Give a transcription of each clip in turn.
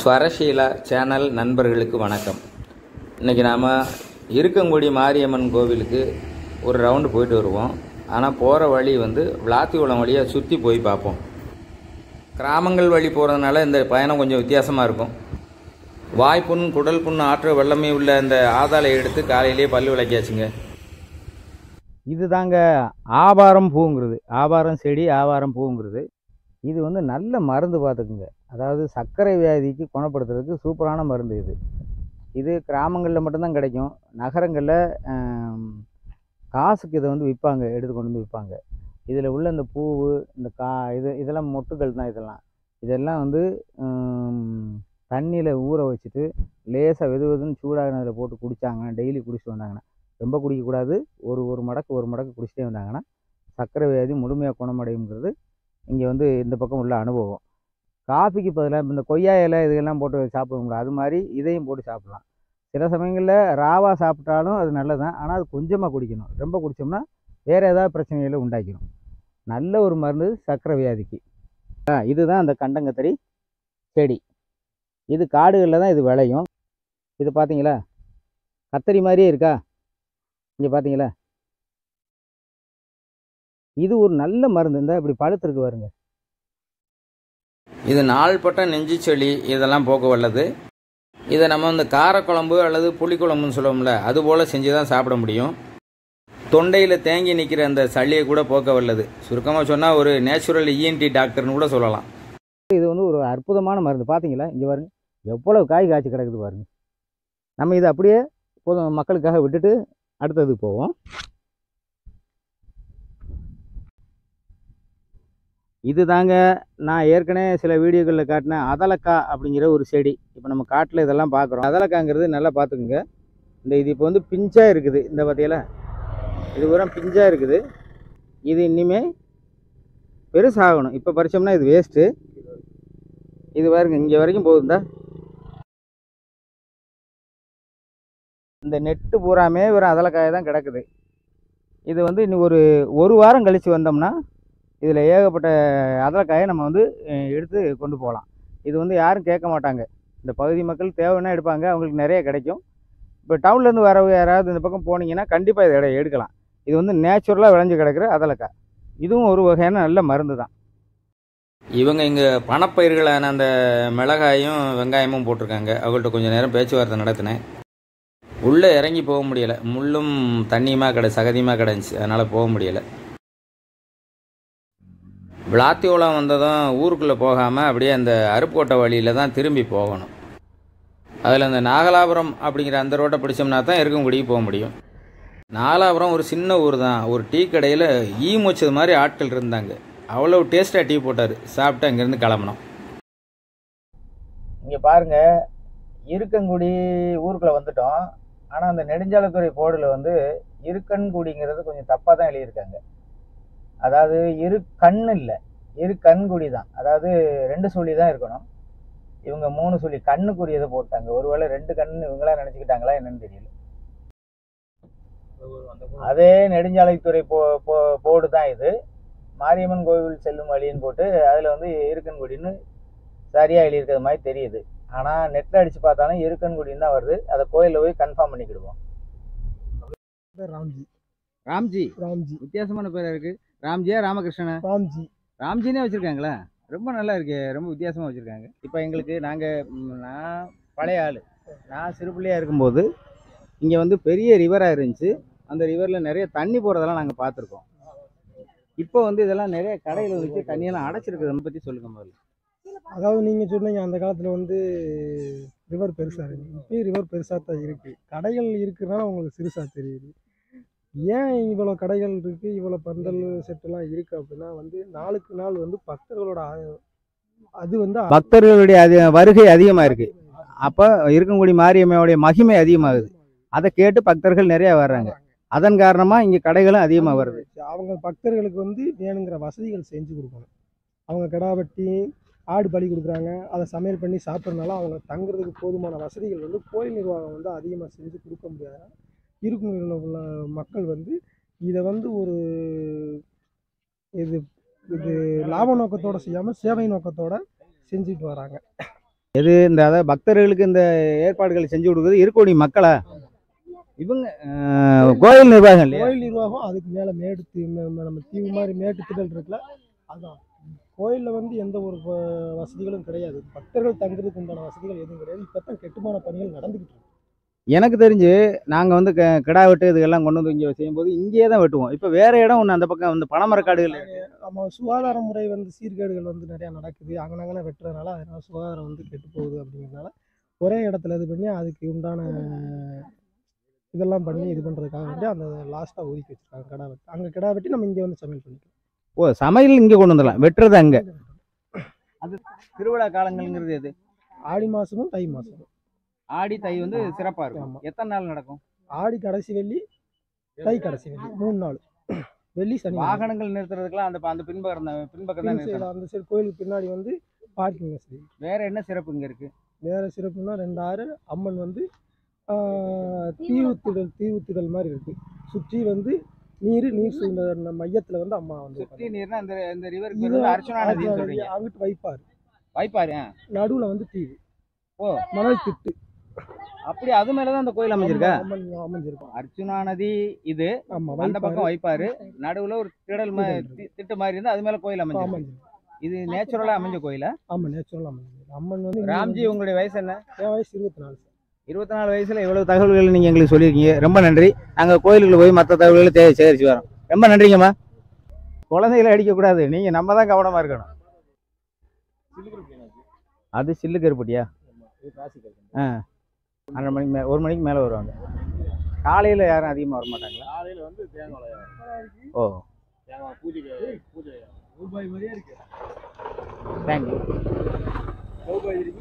ஸ்வரஷீலா channel நண்பர்களுக்கு வணக்கம் இன்றைக்கி நாம் இருக்கங்குடி மாரியம்மன் கோவிலுக்கு ஒரு ரவுண்டு போயிட்டு வருவோம் ஆனால் போகிற வழி வந்து விளாத்திக்குளம் வழியாக சுற்றி போய் பார்ப்போம் கிராமங்கள் வழி போகிறதுனால இந்த பயணம் கொஞ்சம் வித்தியாசமாக இருக்கும் வாய்ப்புண் குடல் புண் ஆற்று வெள்ளமே உள்ள இந்த ஆதாளை எடுத்து காலையிலேயே பல்லு விளக்கியாச்சுங்க இது தாங்க ஆபாரம் பூங்கிறது ஆபாரம் செடி ஆபாரம் பூங்கிறது இது வந்து நல்ல மருந்து பார்த்துக்குங்க அதாவது சர்க்கரை வியாதிக்கு குணப்படுத்துறதுக்கு சூப்பரான மருந்து இது இது கிராமங்களில் மட்டும்தான் கிடைக்கும் நகரங்களில் ஆம், காசுக்கு இதை வந்து விற்பாங்க எடுத்து கொண்டு வந்து விற்பாங்க இதில் உள்ள இந்த பூவு இந்த கா இது இதெல்லாம் மொட்டுகள் தான் இதெல்லாம் இதெல்லாம் வந்து தண்ணியில் ஊற வச்சுட்டு லேசாக வெது வெதுன்னு சூடாகினதில் போட்டு குடித்தாங்க டெய்லி குடிச்சிட்டு வந்தாங்கன்னா ரொம்ப குடிக்கக்கூடாது ஒரு ஒரு மடக்கு ஒரு மடக்கு குடிச்சிட்டே வந்தாங்கன்னா சர்க்கரை வியாதி முழுமையாக குணமடையுங்கிறது இங்கே வந்து இந்த பக்கம் உள்ள அனுபவம் காஃபிக்கு பதிலாக இந்த கொய்யா இலை இதெல்லாம் போட்டு சாப்பிடுவோம்ல அது மாதிரி இதையும் போட்டு சாப்பிடலாம் சில சமயங்களில் ராவா சாப்பிட்டாலும் அது நல்லதுதான் ஆனால் அது கொஞ்சமாக குடிக்கணும் ரொம்ப குடித்தோம்னா வேறு ஏதாவது பிரச்சனைகளை உண்டாக்கிடும் நல்ல ஒரு மருந்து சர்க்கரை வியாதிக்கு ஆ, இதுதான் அந்த கண்டங்கத்திரி செடி இது காடுகளில் தான் இது விளையும் இது பார்த்தீங்களா கத்தரி மாதிரியே இருக்கா இங்கே பார்த்தீங்களா இது ஒரு நல்ல மருந்து இந்த இப்படி பழுத்திருக்கு பாருங்க இது நாள்பட்ட நெஞ்சு செளி இதெல்லாம் போக்க வல்லது இதை நம்ம இந்த காரக்குழம்பு அல்லது புளிக்குழம்புன்னு சொல்லுவோம்ல அது போல் செஞ்சு தான் சாப்பிட முடியும் தொண்டையில் தேங்கி நிற்கிற அந்த சளியை கூட போக்க வல்லது சுருக்கமாக சொன்னால் ஒரு நேச்சுரல் இஎன்டி டாக்டர்னு கூட சொல்லலாம் இது வந்து ஒரு அற்புதமான மருந்து பார்த்தீங்களா இங்கே பாருங்க எவ்வளவு காய் காய்ச்சி கிடக்குது பாருங்க நம்ம இதை அப்படியே பொது மக்களுக்காக விட்டுட்டு அடுத்ததுக்கு போவோம் இது தாங்க நான் ஏற்கனவே சில வீடியோக்களில் காட்டின அதலக்கா அப்படிங்கிற ஒரு செடி இப்போ நம்ம காட்டில் இதெல்லாம் பார்க்குறோம் அதலக்காங்கிறது நல்லா பார்த்துக்குங்க இந்த இது இப்போ வந்து பிஞ்சாக இருக்குது இந்த பார்த்தீங்களா இது பூரா பிஞ்சாக இருக்குது இது இனிமே பெருசாகணும் இப்போ பறிச்சோம்னா இது வேஸ்ட்டு இது பாருங்க இங்கே வரைக்கும் போகுதுந்தா இந்த நெட்டு பூராமே வெறும் அதலக்காய தான் கிடக்குது இது வந்து இன்னும் ஒரு ஒரு வாரம் கழித்து வந்தோம்னா இதில் ஏகப்பட்ட அதலக்காயை நம்ம வந்து அஹ், எடுத்து கொண்டு போகலாம் இது வந்து யாரும் கேட்க மாட்டாங்க இந்த பகுதி மக்கள் தேவைன்னா எடுப்பாங்க அவங்களுக்கு நிறைய கிடைக்கும் இப்போ டவுன்லேருந்து வரவங்க யாராவது இந்த பக்கம் போனீங்கன்னா கண்டிப்பாக இதை எடு- எடுக்கலாம் இது வந்து நேச்சுரலாக விளைஞ்சு கிடக்கிற அதலக்காய் இதுவும் ஒரு வகையான நல்ல மருந்து தான் இவங்க இங்கே பணப்பயிர்களான அந்த மிளகாயும் வெங்காயமும் போட்டிருக்காங்க அவங்கள்ட்ட கொஞ்சம் நேரம் பேச்சுவார்த்தை நடத்தினேன் உள்ளே இறங்கி போக முடியலை முள்ளும் தண்ணியுமா கிட சகதியுமாக கிடந்துச்சு அதனால் போக முடியலை விளாத்தியோளம் வந்ததும் ஊருக்குள்ளே போகாமல் அப்படியே அந்த அருப்புக்கோட்டை வழியில் தான் திரும்பி போகணும் அதில் அந்த நாகலாபுரம் அப்படிங்கிற அந்த ரோட்டை பிடிச்சோம்னா தான் இருக்கங்குடிக்கு போக முடியும் நாகலாபுரம் ஒரு சின்ன ஊர் தான் ஒரு டீ கடையில் ஈ மூச்சது மாதிரி ஆட்கள் இருந்தாங்க அவ்வளோ டேஸ்ட்டாக டீ போட்டார் சாப்பிட்டு அங்கேருந்து கிளம்புனோம் இங்கே பாருங்க இருக்கன்குடி ஊருக்குள்ள வந்துட்டோம் ஆனால் அந்த நெடுஞ்சாலைத்துறை போர்டில் வந்து இருக்கன்குடிங்கிறது கொஞ்சம் தப்பாக தான் எழுதியிருக்காங்க அதாவது இரு கண் இல்லை இரு கண்குடி தான் அதாவது ரெண்டு சொல்லி தான் இருக்கணும் இவங்க மூணு சொல்லி கண்ணுக்குரியதை போட்டாங்க ஒருவேளை ரெண்டு கண்ணு இவங்களா நினச்சிக்கிட்டாங்களா என்னன்னு தெரியல அதே நெடுஞ்சாலைத்துறை போ போ போர்டு தான் இது மாரியம்மன் கோவில் செல்லும் வழின்னு போட்டு அதில் வந்து இருக்கன்குடின்னு சரியாக எழுதியிருக்கிறது மாதிரி தெரியுது ஆனால் நெட்டில் அடித்து பார்த்தாலும் இருக்கன்குடின்னு தான் வருது அதை கோயிலில் போய் கன்ஃபார்ம் பண்ணிக்கிடுவோம் பேர் ராம்ஜி ராம்ஜி ராம்ஜி வித்தியாசமான பேர் இருக்கு ராம்ஜியா ராமகிருஷ்ணனா ராம்ஜி ராம்ஜினே வச்சுருக்காங்களா ரொம்ப நல்லா இருக்கு ரொம்ப வித்தியாசமாக வச்சுருக்காங்க இப்போ எங்களுக்கு நாங்கள் நான் பழைய ஆள் நான் சிறு பிள்ளையா இருக்கும்போது இங்கே வந்து பெரிய ரிவராக இருந்துச்சு அந்த ரிவரில் நிறைய தண்ணி போகிறதெல்லாம் நாங்கள் பார்த்துருக்கோம் இப்போ வந்து இதெல்லாம் நிறைய கடையில் வச்சு தண்ணியெல்லாம் அடைச்சிருக்கிறத பற்றி சொல்லுங்க முதல்ல அதாவது நீங்கள் சொன்னீங்க அந்த காலத்தில் வந்து ரிவர் பெருசாக இருக்கு இப்பயும் ரிவர் பெருசாக தான் இருக்குது கடைகள் இருக்குறதுனால உங்களுக்கு சிறுசாக தெரியுது ஏன் இவ்வளோ கடைகள் இருக்குது இவ்வளோ பந்தல் செட்டெல்லாம் இருக்குது அப்படின்னா வந்து நாளுக்கு நாள் வந்து பக்தர்களோட ஆ- அது வந்து பக்தர்களுடைய அதி வருகை அதிகமாக இருக்குது அப்போ இருக்கக்கூடிய மாரியம்மையோடைய மகிமை அதிகமாகுது அதை கேட்டு பக்தர்கள் நிறைய வர்றாங்க அதன் காரணமாக இங்கே கடைகளும் அதிகமாக வருது அவங்க பக்தர்களுக்கு வந்து வேணுங்கிற வசதிகள் செஞ்சு கொடுக்கணும் அவங்க கிடா வெட்டி ஆடு பலி கொடுக்குறாங்க அதை சமையல் பண்ணி சாப்பிட்றதுனால அவங்க தங்குறதுக்கு போதுமான வசதிகள் வந்து கோயில் நிர்வாகம் வந்து அதிகமாக செஞ்சு கொடுக்க முடியாது இருக்கும் உள்ள மக்கள் வந்து இதை வந்து ஒரு இது இது லாப நோக்கத்தோட செய்யாமல் சேவை நோக்கத்தோட செஞ்சுட்டு வராங்க எது இந்த அதாவது பக்தர்களுக்கு இந்த ஏற்பாடுகளை செஞ்சு கொடுக்குறது இருக்கோடி மக்களா இவங்க அஹ், கோயில் நிர்வாகம் இல்லையா கோயில் நிர்வாகம் அதுக்கு மேலே மேடு தீ- மே- மே- நம்ம தீவு மாதிரி மேட்டு திடல் இருக்குல்ல அதான் கோயிலில் வந்து எந்த ஒரு வ- வசதிகளும் கிடையாது பக்தர்கள் தங்குறதுக்கு உண்டான வசதிகள் எதுவும் கிடையாது இப்போ தான் கட்டுமான பணிகள் நடந்துக்கிட்டு இருக்கு எனக்கு தெரிஞ்சு நாங்கள் வந்து க- கிடா வெட்டு இதுக்கெல்லாம் கொண்டு வந்து இங்கே செய்யும்போது இங்கேயே தான் வெட்டுவோம் இப்போ வேற இடம் ஒன்று அந்த பக்கம் வந்து பனைமரக்காடுகள் இருக்கு. நம்ம சுகாதார முறை வந்து சீர்கேடுகள் வந்து நிறையா நடக்குது அங்கனங்கன வெட்டுறதுனால அதனால சுகாதாரம் வந்து கெட்டு போகுது அப்படிங்கிறதுனால ஒரே இடத்துல இது பண்ணி அதுக்கு உண்டான இதெல்லாம் பண்ணி இது பண்ணுறதுக்காக வேண்டி அந்த லாஸ்ட்டாக ஒதுக்கி வச்சிருக்காங்க கடா வெட்டி அங்கே கிடா வெட்டி நம்ம இங்கே வந்து சமையல் பண்ணிக்கலாம் ஓ சமையல் இங்கே கொண்டு வந்துடலாம் வெட்டுறது அங்கே திருவிழா காலங்கள்ங்கிறது எது ஆடி மாதமும் தை மாதமும் ஆடி தை வந்து சிறப்பாக ஆமா. இருக்கும் எத்தனை நாள் நடக்கும் ஆடி கடைசி வெள்ளி தை கடைசி வெள்ளி மூணு நாள் வெள்ளி சனி ஞாயிறு. வாகனங்கள் நிறுத்துறதுக்குலாம் அந்த ப- அந்த பின்பக்கம் தான் பின்பக்கம் தான் பின் நிறுத்தணும் side, அந்த சைடு கோயிலுக்கு பின்னாடி வந்து பார்க்கிங் வசதி வேற என்ன சிறப்பு இங்கே இருக்கு வேற சிறப்புனா ரெண்டு ஆறு அம்மன் வந்து ஆஹ், தீவுத்திடல் தீவுத்திடல் மாதிரி இருக்கு சுற்றி வந்து நீர் நீர் சூழ்ந்த மையத்துல வந்து அம்மா வந்து சுத்தி நீர்னா இந்த இந்த ரிவருக்கு இது பேர் வந்து அர்ச்சனா நதின்னு அர்ச்சனா நதி, சொல்றீங்க அங்கிட்டு வைப்பாரு வாய்ப்பாரு ஆ. நடுவுல வந்து தீவு ஓ. மணல் திட்டு அப்படி அது மேல தான் அந்த கோயில் அமைஞ்சிருக்கா அம்மன் அமைஞ்சிருக்கும் அர்ச்சுனா நதி இது ஆமா அந்த பக்கம் வைப்பாரு வைப்பாரு நடுவுல ஒரு திடல் மா- திடல் இருக்கு. தி- திட்டு மாதிரி இருந்து அது மேல கோயில் அமைஞ்சிருக்கு அமைஞ்சிருக்கு இது நேச்சுரலா அமைஞ்ச கோயிலா ஆமா நேச்சுரல் அமைஞ்சிருக்கு அம்மன் வந்து இங்க ராம்ஜி வந்து- உங்களுடைய வயசு என்ன என் வயசு இருபத்தி நாலு இருபத்தி நாலு வயசுல இவ்வளவு தகவல்கள் நீங்க எங்களுக்கு சொல்லியிருக்கீங்க ரொம்ப நன்றி நாங்க கோயிலுக்குள்ள போய் மற்ற தகவல்களை தே சேகரிச்சு வரோம் ரொம்ப நன்றிங்கம்மா குழந்தைகளை அடிக்கக்கூடாது நீங்க நம்ம தான் கவனமா இருக்கணும் அது சில்லு கருப்பட்டியா ஆ அரை மணிக்கு மே ஒரு மணிக்கு மேலே வருவாங்க காலையில் யாரும் அதிகமாக வர மாட்டாங்களா காலையில வந்து தேங்காய் ஓ தேங்காய் பூஜைக்கு பூஜை ரூபாய் மாதிரியே இருக்கு தேங்க்யூ ரூபாய் இருக்கு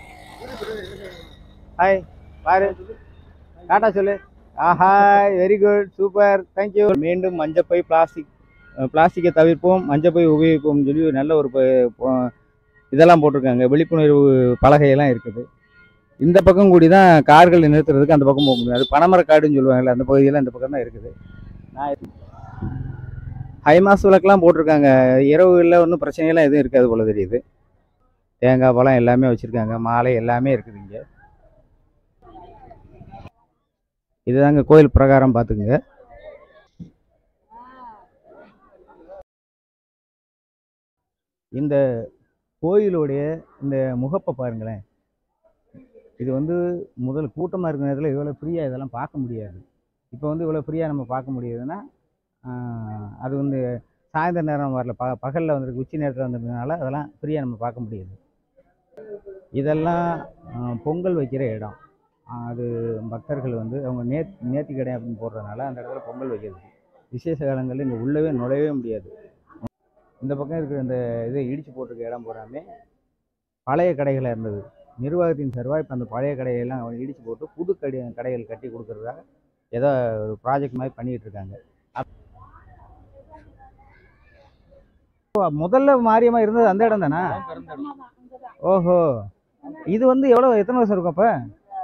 ஹாய் பாரு டாட்டா சொல்லு ஆஹா வெரி குட் சூப்பர் தேங்க்யூ மீண்டும் மஞ்சப்பை பிளாஸ்டிக் பிளாஸ்டிக்கை தவிர்ப்போம் மஞ்சப்பை உபயோகிப்போம் சொல்லி ஒரு நல்ல ஒரு ப- ப- இதெல்லாம் போட்டிருக்காங்க விழிப்புணர்வு பலகையெல்லாம் இருக்குது இந்த பக்கம் கூடி தான் கார்கள் நிறுத்துறதுக்கு அந்த பக்கம் போக முடியும் அது பனைமரக்காடுன்னு சொல்லுவாங்கல்ல அந்த பகுதியில் இந்த பக்கம் தான் இருக்குது நான் ஹை மாஸ் விளக்கெல்லாம் போட்டிருக்காங்க இரவுகளில் ஒன்றும் பிரச்சனையெல்லாம் எதுவும் இருக்காது போல தெரியுது தேங்காய் பழம் எல்லாமே வச்சுருக்காங்க மாலை எல்லாமே இருக்குது இங்கே இதுதாங்க கோயில் பிரகாரம் பார்த்துக்குங்க இந்த கோயிலுடைய இந்த முகப்பை பாருங்களேன் இது வந்து முதல் கூட்டமாக இருக்கிற நேரத்தில் இவ்வளோ ஃப்ரீயாக இதெல்லாம் பார்க்க முடியாது இப்போ வந்து இவ்வளோ ஃப்ரீயாக நம்ம பார்க்க முடியுதுன்னா ஆஹ், அது வந்து சாயந்தர நேரம் வரல ப பகலில் வந்துருக்கு உச்சி நேரத்தில் வந்ததுனால அதெல்லாம் ஃப்ரீயாக நம்ம பார்க்க முடியுது இதெல்லாம் ஆஹ், பொங்கல் வைக்கிற இடம் ஆஹ், அது பக்தர்கள் வந்து அவங்க நே நேர்த்தி கடை அப்படின்னு போடுறதுனால அந்த இடத்துல பொங்கல் வைக்கிறது விசேஷ காலங்களில் இங்கே உள்ளவே நுழையவே முடியாது இந்த பக்கம் இருக்கிற இந்த இதை இடிச்சு போட்டிருக்க இடம் பூராமே பழைய கடைகளாக இருந்தது நிர்வாகத்தின் சார்பாக இப்போ அந்த பழைய கடையெல்லாம் இடிச்சு போட்டு புது கடை கடைகள் கட்டி கொடுக்கறதாக ஏதோ ஒரு ப்ராஜெக்ட் மாதிரி பண்ணிகிட்டு இருக்காங்க அப்- ஓ, முதல்ல மாரியம்மா இருந்தது அந்த இடம் தானே ஓஹோ இது வந்து எவ்வளோ எத்தனை வருஷம் இருக்கும் அப்போ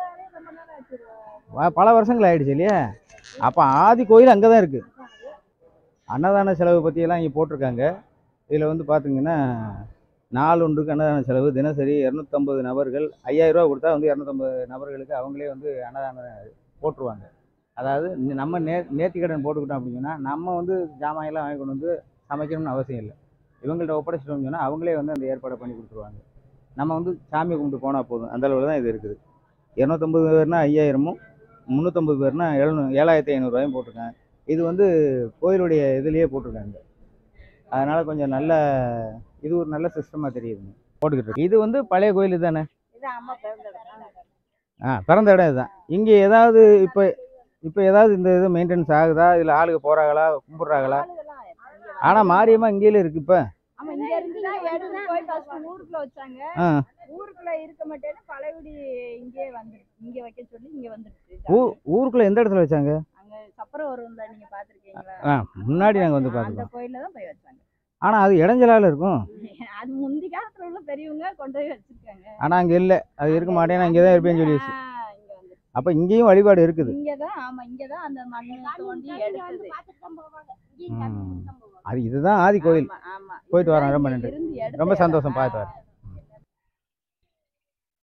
வ- பல வருஷங்கள் ஆயிடுச்சு இல்லையா அப்போ ஆதி கோயில் அங்கே தான் இருக்குது அன்னதான செலவு பற்றியெல்லாம் இங்கே போட்டிருக்காங்க இதில் வந்து பார்த்தீங்கன்னா நாள் ஒன்றுக்கு அன்னதான செலவு தினசரி இரநூத்தம்பது நபர்கள் ஐயாயிரம் ரூபா கொடுத்தா வந்து இரநூத்தம்பது நபர்களுக்கு அவங்களே வந்து அன்னதானம் போட்டுருவாங்க அதாவது நி- நம்ம நே நேர்த்தி கடன் போட்டுக்கிட்டோம் அப்படின்னு சொன்னால் நம்ம வந்து ஜாமான் எல்லாம் வாங்கி கொண்டு வந்து சமைக்கணும்னு அவசியம் இல்லை இவங்கள்ட்ட ஒப்படைச்சிட்டோம்னு சொன்னால் அவங்களே வந்து அந்த ஏற்பாடை பண்ணி கொடுத்துருவாங்க நம்ம வந்து சாமி கும்பிட்டு போனால் போதும் அந்த அளவில் தான் இது இருக்குது இரநூத்தம்பது பேர்னா ஐயாயிரமும் முந்நூற்றம்பது பேர்னா எழுநூ ஏழாயிரத்தி ஐநூறுரூவாயும் போட்டிருக்காங்க இது வந்து கோயிலுடைய இதுலேயே போட்டிருக்காங்க அதனால் கொஞ்சம் நல்ல இது ஒரு நல்ல சிஸ்டமாக தெரியுதுங்க போட்டுக்கிட்டு இருக்கு இது வந்து பழைய கோயில் தானே இது அம்மா பிறந்தது ஆ பிறந்த இடம் இதுதான் இங்கே ஏதாவது இப்போ இப்போ ஏதாவது இந்த இது மெயின்டெனன்ஸ் ஆகுதா இதில் ஆளுங்க போகிறாங்களா கும்பிட்றாங்களா ஆனால் மாரியம்மா இங்கேயே இருக்குது இப்போ ஆமா இங்க இருந்து தான் எடுத்து போய் ஃபர்ஸ்ட் ஊருக்குள்ள வச்சாங்க ஆ ஊருக்குள்ள இருக்க மாட்டேன்னு பழையபடி இங்கே வந்துருச்சு இங்க வைக்க சொல்லி இங்க வந்துருச்சு ஊ ஊருக்குள்ளே எந்த இடத்துல வச்சாங்க அங்க சப்பரம் வரும்ல நீங்க பாத்திருக்கீங்களா ஆ முன்னாடி நாங்கள் வந்து அந்த பார்த்துருக்கோம் கோயில்ல தான் போய் வச்சாங்க ஆனால் அது இடைஞ்சலால இருக்கும் அது முந்தி காலத்துல உள்ள பெரியவங்க கொண்டு போய் வச்சிருக்காங்க ஆனால் அங்கே இல்லை அது இருக்க மாட்டேன் நான் இங்கே தான் இருப்பேன்னு சொல்லிடுச்சு ஆ, இங்க வந்து அப்போ இங்கேயும் வழிபாடு இருக்குது இங்கதான் ஆமா இங்கதான் அந்த மண்ணு தோண்டி எடுத்தது ம். அது இதுதான் ஆதி கோயில் ஆமா, ஆமா போயிட்டு வரோம், இதுதான் ரொம்ப இங்க நன்றி. இருந்து எடுத்த ரொம்ப இடம். சந்தோஷம், பார்த்து ஆ. வரேன்.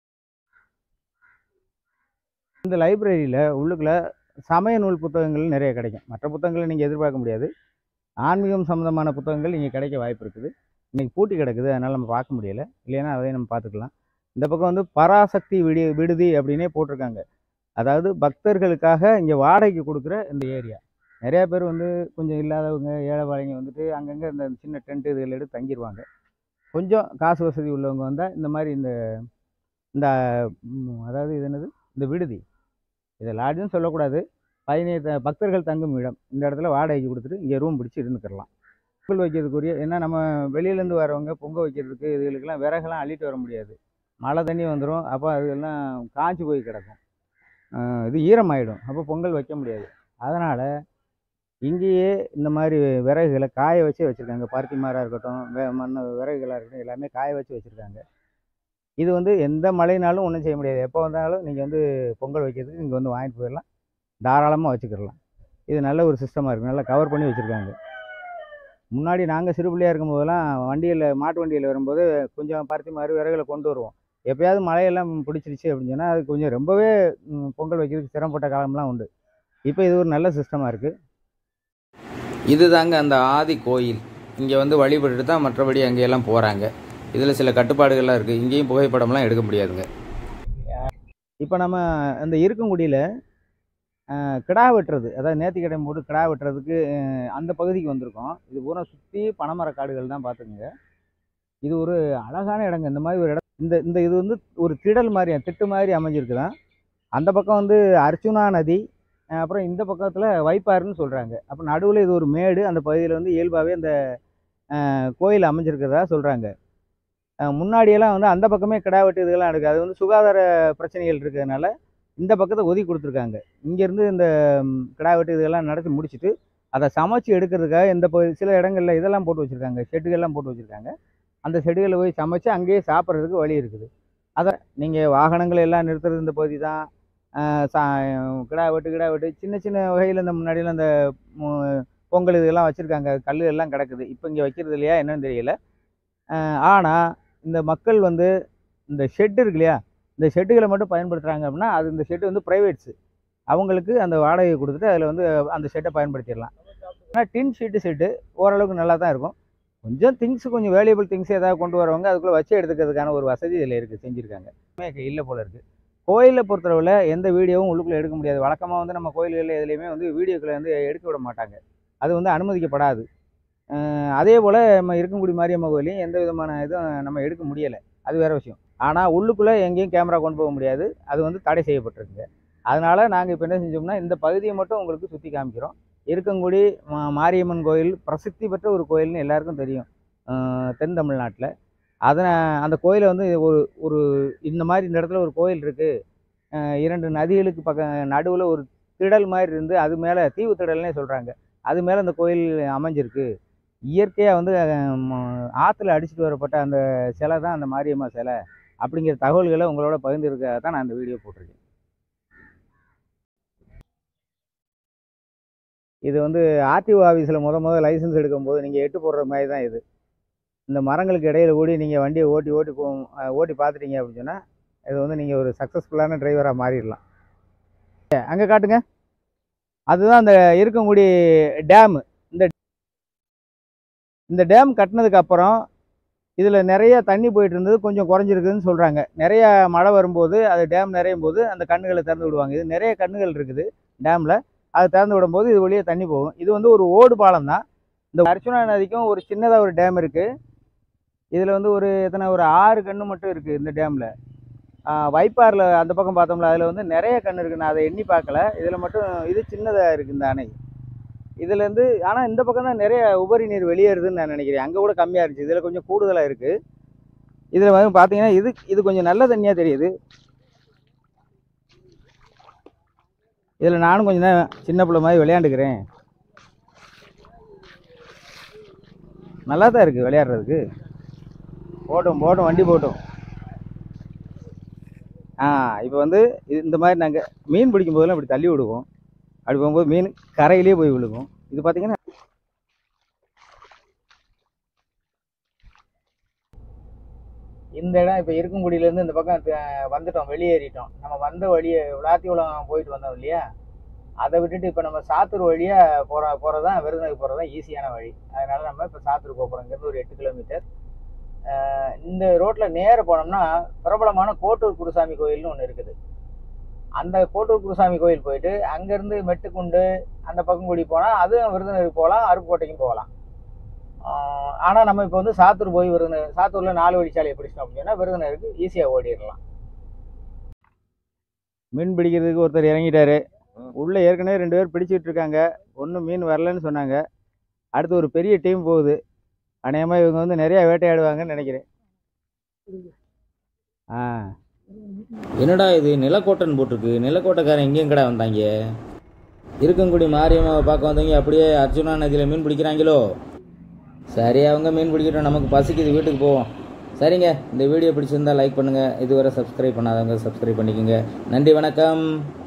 இந்த லைப்ரரியில் உள்ளுக்குள்ள சமய நூல் புத்தகங்கள் நிறைய கிடைக்கும் மற்ற புத்தகங்களை நீங்கள் எதிர்பார்க்க முடியாது ஆன்மீகம் சம்மந்தமான புத்தகங்கள் இங்கே கிடைக்க வாய்ப்பு இருக்குது இன்றைக்கி பூட்டி கிடக்குது அதனால் நம்ம பார்க்க முடியல இல்லைன்னா அதையும் நம்ம பார்த்துக்கலாம் இந்த பக்கம் வந்து பராசக்தி விடி விடுதி அப்படின்னே போட்டிருக்காங்க அதாவது பக்தர்களுக்காக இங்கே வாடகைக்கு கொடுக்குற இந்த ஏரியா நிறையா பேர் வந்து கொஞ்சம் இல்லாதவங்க ஏழைவாழைங்க வந்துட்டு அங்கங்கே இந்த சின்ன டென்ட் இதுகள் எடுத்து தங்கிடுவாங்க கொஞ்சம் காசு வசதி உள்ளவங்க வந்தால் இந்த மாதிரி இந்த இந்த ம், அதாவது இது என்னது இந்த விடுதி இதை லாட்ஜுன்னு சொல்லக்கூடாது பதினேழு பக்தர்கள் தங்கும் இடம் இந்த இடத்துல வாடகைக்கு கொடுத்துட்டு இங்கே ரூம் பிடிச்சி இருந்துக்கிறலாம் பொங்கல் வைக்கிறதுக்குரிய ஏன்னா நம்ம வெளியிலேருந்து வரவங்க பொங்கல் வைக்கிறதுக்கு இதுகளுக்கெல்லாம் விறகெல்லாம் அள்ளிட்டு வர முடியாது மழை தண்ணி வந்துடும் அப்போ அதெல்லாம் காஞ்சி போய் கிடக்கும் ஆஹ் இது ஈரமாயிடும் அப்போ பொங்கல் வைக்க முடியாது அதனால் இங்கேயே இந்த மாதிரி விறகுகளை காய வச்சே வச்சுருக்காங்க பருத்தி மரம் இருக்கட்டும் வே மண் விறகுகளாக இருக்கட்டும் எல்லாமே காய வச்சு வச்சுருக்காங்க இது வந்து எந்த மழைனாலும் ஒன்றும் செய்ய முடியாது எப்போ வந்தாலும் நீங்கள் வந்து பொங்கல் வைக்கிறதுக்கு இங்கே வந்து வாங்கிட்டு போயிடலாம் தாராளமாக வச்சுக்கிடலாம் இது நல்ல ஒரு சிஸ்டமாக இருக்குது நல்லா கவர் பண்ணி வச்சுருக்காங்க முன்னாடி நாங்கள் சிறு பிள்ளையாக இருக்கும் போதெல்லாம் வண்டியில் மாட்டு வண்டியில் வரும்போது கொஞ்சம் பருத்தி மாதிரி விறகுகளை கொண்டு வருவோம் எப்பயாவது மழையெல்லாம் பிடிச்சிருச்சு அப்படின்னு சொன்னால் அது கொஞ்சம் ரொம்பவே ம், பொங்கல் வைக்கிறதுக்கு சிரமப்பட்ட காலம்லாம் உண்டு இப்போ இது ஒரு நல்ல சிஸ்டமாக இருக்குது இதுதாங்க அந்த ஆதி கோயில் இங்கே வந்து வழிபட்டுட்டு தான் மற்றபடி அங்கேயெல்லாம் போகிறாங்க இதில் சில கட்டுப்பாடுகள்லாம் இருக்குது இங்கேயும் புகைப்படம்லாம் எடுக்க முடியாதுங்க இப்போ நம்ம இந்த இருக்கங்குடியில் கிடா வெட்டுறது அதாவது நேர்த்திக்கடை போட்டு கிடா வெட்டுறதுக்கு அஹ், அந்த பகுதிக்கு வந்திருக்கோம் இது பூரா சுற்றி பனைமர காடுகள் தான் பார்த்துக்குங்க இது ஒரு அழகான இடங்க இந்த மாதிரி ஒரு இடம் இந்த இந்த இது வந்து ஒரு திடல் மாதிரி திட்டு மாதிரி அமைஞ்சிருக்குதான் அந்த பக்கம் வந்து அர்ச்சுனா நதி அஹ், அப்புறம் இந்த பக்கத்தில் வைப்பாறுன்னு சொல்கிறாங்க அப்போ நடுவில் இது ஒரு மேடு அந்த பகுதியில் வந்து இயல்பாகவே அந்த அஹ், கோயில் அமைஞ்சிருக்கிறதா சொல்கிறாங்க முன்னாடியெல்லாம் வந்து அந்த பக்கமே கிடா வெட்டு இதெல்லாம் இருக்குது அது வந்து சுகாதார பிரச்சனைகள் இருக்கிறதுனால இந்த பக்கத்தை ஒதுக்கி கொடுத்துருக்காங்க இங்கேருந்து இந்த ம், கிடா வெட்டு இதெல்லாம் நடத்தி முடிச்சுட்டு அதை சமைச்சு எடுக்கிறதுக்காக இந்த பகுதி சில இடங்களில் இதெல்லாம் போட்டு வச்சுருக்காங்க ஷெட்டுகள்லாம் போட்டு வச்சுருக்காங்க அந்த ஷெட்டுகளில் போய் சமைச்சு அங்கேயே சாப்பிட்றதுக்கு வழி இருக்குது அதை நீங்கள் வாகனங்கள் எல்லாம் நிறுத்துறது இந்த பகுதி தான் ஆஹ் சா கிடா வெட்டு கிடா வெட்டு சின்ன சின்ன வகையில் இந்த முன்னாடியெல்லாம் இந்த மு- பொங்கல் இதெல்லாம் வச்சுருக்காங்க கல் எல்லாம் கிடக்குது இப்போ இங்கே வைக்கிறது இல்லையா என்னன்னு தெரியல ஆனால் இந்த மக்கள் வந்து இந்த ஷெட் இருக்கு இல்லையா இந்த ஷெட்டுகளை மட்டும் பயன்படுத்துகிறாங்க அப்படின்னா அது இந்த ஷெட்டு வந்து ப்ரைவேட்ஸு அவங்களுக்கு அந்த வாடகை கொடுத்துட்டு அதில் வந்து அந்த ஷெட்டை பயன்படுத்திடலாம் ஆனால் டின் ஷீட்டு ஷெட்டு ஓரளவுக்கு நல்லா தான் இருக்கும் கொஞ்சம் திங்ஸ் கொஞ்சம் வேல்யூபிள் திங்ஸ் ஏதாவது கொண்டு வரவங்க அதுக்குள்ளே வச்சு எடுத்துக்கிறதுக்கான ஒரு வசதி இதில் இருக்குது செஞ்சுருக்காங்க இல்லை போல இருக்குது கோயிலை பொறுத்தளவில் எந்த வீடியோவும் உள்ளுக்குள்ளே எடுக்க முடியாது வழக்கமாக வந்து நம்ம கோயில்களில் எதுலேயுமே வந்து வீடியோக்களை வந்து எடுக்க விட மாட்டாங்க அது வந்து அனுமதிக்கப்படாது அஹ் அதே போல் நம்ம இருக்கங்குடி மாரியம்மன் கோயிலையும் எந்த விதமான இதுவும் நம்ம எடுக்க முடியலை அது வேறு விஷயம் ஆனால் உள்ளுக்குள்ளே எங்கேயும் கேமரா கொண்டு போக முடியாது அது வந்து தடை செய்யப்பட்டிருக்குங்க அதனால் நாங்கள் இப்போ என்ன செஞ்சோம்னா இந்த பகுதியை மட்டும் உங்களுக்கு சுற்றி காமிக்கிறோம் இருக்கங்குடி மா- மாரியம்மன் கோயில் பிரசித்தி பெற்ற ஒரு கோயில்னு எல்லாருக்கும் தெரியும் அஹ் தென் தமிழ்நாட்டில் அதை அந்த கோயிலை வந்து ஒரு ஒரு இந்த மாதிரி இந்த இடத்துல ஒரு கோயில் இருக்குது இரண்டு நதிகளுக்கு பக்க நடுவில் ஒரு திடல் மாதிரி இருந்து அது மேலே தீவு திடல்னே சொல்கிறாங்க அது மேலே அந்த கோயில் அமைஞ்சிருக்கு இயற்கையாக வந்து ம- ஆற்றுல அடிச்சிட்டு வரப்பட்ட அந்த சிலை தான் அந்த மாரியம்மா சிலை அப்படிங்கிற தகவல்களை உங்களோட பகிர்ந்துருக்க தான் நான் இந்த வீடியோ போட்டிருக்கேன் இது வந்து ஆர்டிஓ ஆஃபீஸில் முத முத லைசன்ஸ் எடுக்கும்போது நீங்கள் எட்டு போடுற மாதிரி தான் இது இந்த மரங்களுக்கு இடையில கூடி நீங்கள் வண்டியை ஓட்டி ஓட்டி போ அஹ் ஓட்டி பார்த்துட்டீங்க அப்படின்னு சொன்னால் இது வந்து நீங்கள் ஒரு சக்ஸஸ்ஃபுல்லான டிரைவராக மாறிடலாம் அங்கே காட்டுங்க அதுதான் அந்த இருக்கங்குடி டேமு இந்த இந்த டேம் கட்டினதுக்கு அப்புறம் இதில் நிறைய தண்ணி போயிட்டு இருந்தது கொஞ்சம் குறைஞ்சிருக்குதுன்னு சொல்கிறாங்க நிறைய மழை வரும்போது அது டேம் நிறையும் போது அந்த கண்ணுகளை திறந்து விடுவாங்க இது நிறைய கண்ணுகள் இருக்குது டேமில் அது திறந்து விடும்போது இது வழியே தண்ணி போகும் இது வந்து ஒரு ஓடு பாலம் தான் இந்த அர்ச்சுனா நதிக்கும் ஒரு சின்னதாக ஒரு டேம் இருக்குது இதில் வந்து ஒரு எத்தனை ஒரு ஆறு கன்று மட்டும் இருக்குது இந்த டேமில் வைப்பாரில் அந்த பக்கம் பார்த்தோம்ல அதில் வந்து நிறைய கன்று இருக்குது நான் அதை எண்ணி பார்க்கல இதில் மட்டும் இது சின்னதாக இருக்குது இந்த அணை இதுலேருந்து ஆனால் இந்த பக்கம் தான் நிறைய உபரி நீர் வெளியேறுதுன்னு நான் நினைக்கிறேன் அங்கே கூட கம்மியாக இருந்துச்சு இதில் கொஞ்சம் கூடுதலாக இருக்குது இதில் வந்து பார்த்தீங்கன்னா இது இது கொஞ்சம் நல்ல தண்ணியாக தெரியுது இதில் நானும் கொஞ்சம் நேரம் சின்ன பிள்ளை மாதிரி விளையாண்டுக்கிறேன் நல்லா தான் இருக்குது விளையாடுறதுக்கு போட்டும் போட்டும் வண்டி போட்டும் ஆ இப்போ வந்து இது இந்த மாதிரி நாங்கள் மீன் பிடிக்கும் போதெல்லாம் இப்படி தள்ளி விடுவோம் அப்படி போகும்போது மீன் கரையிலே போய் விழுகும் இது பார்த்தீங்கன்னா இந்த இடம் இப்போ இருக்கங்குடியிலேருந்து இந்த பக்கம் த- வந்துட்டோம் வெளியேறிட்டோம் நம்ம வந்த வழியை விளாத்திக்குளம் போயிட்டு வந்தோம் இல்லையா அதை விட்டுட்டு இப்போ நம்ம சாத்தூர் வழியாக போகிற போகிறது தான் விருதுநகர் போகிறது தான் ஈஸியான வழி அதனால நம்ம இப்போ சாத்தூர் போக போகிறோம் இங்கேருந்து ஒரு எட்டு கிலோமீட்டர் அஹ் இந்த ரோட்டில் நேர போனோம்னா பிரபலமான கோட்டூர் குருசாமி கோயில்னு ஒன்று இருக்குது அந்த கோட்டூர் குருசாமி கோயில் போயிட்டு அங்கேருந்து மெட்டுக்குண்டு அந்த பக்கம் கூடி போனால் அதுவும் விருதுநகருக்கு போகலாம் அருப்புக்கோட்டைக்கும் போகலாம் ஆனால் நம்ம இப்போ வந்து சாத்தூர் போய் விருதுநகர் சாத்தூரில் நாலு வழிச்சாலையை பிடிச்சிட்டோம் அப்படின்னா விருதுநகருக்கு ஈஸியாக ஓடிடலாம் மீன் பிடிக்கிறதுக்கு ஒருத்தர் இறங்கிட்டாரு உள்ளே ஏற்கனவே ரெண்டு பேர் பிடிச்சிட்டு இருக்காங்க ஒன்றும் மீன் வரலன்னு சொன்னாங்க அடுத்து ஒரு பெரிய டீம் போகுது அநேகமாக இவங்க வந்து நிறையா வேட்டையாடுவாங்கன்னு நினைக்கிறேன் ஆ என்னடா இது நிலக்கோட்டைன்னு போட்டிருக்கு நிலக்கோட்டைக்காரன் எங்கேயும் கடை வந்தாங்க இருக்கங்குடி மாரியம்மாவை பார்க்க வந்தவங்க அப்படியே அர்ஜுனா நதியில் மீன் பிடிக்கிறாங்களோ சரி அவங்க மீன் பிடிக்கட்டும் நமக்கு பசிக்குது வீட்டுக்கு போவோம் சரிங்க இந்த வீடியோ பிடிச்சிருந்தா லைக் பண்ணுங்கள் இதுவரை சப்ஸ்கிரைப் பண்ணாதவங்க சப்ஸ்கிரைப் பண்ணிக்கோங்க நன்றி வணக்கம்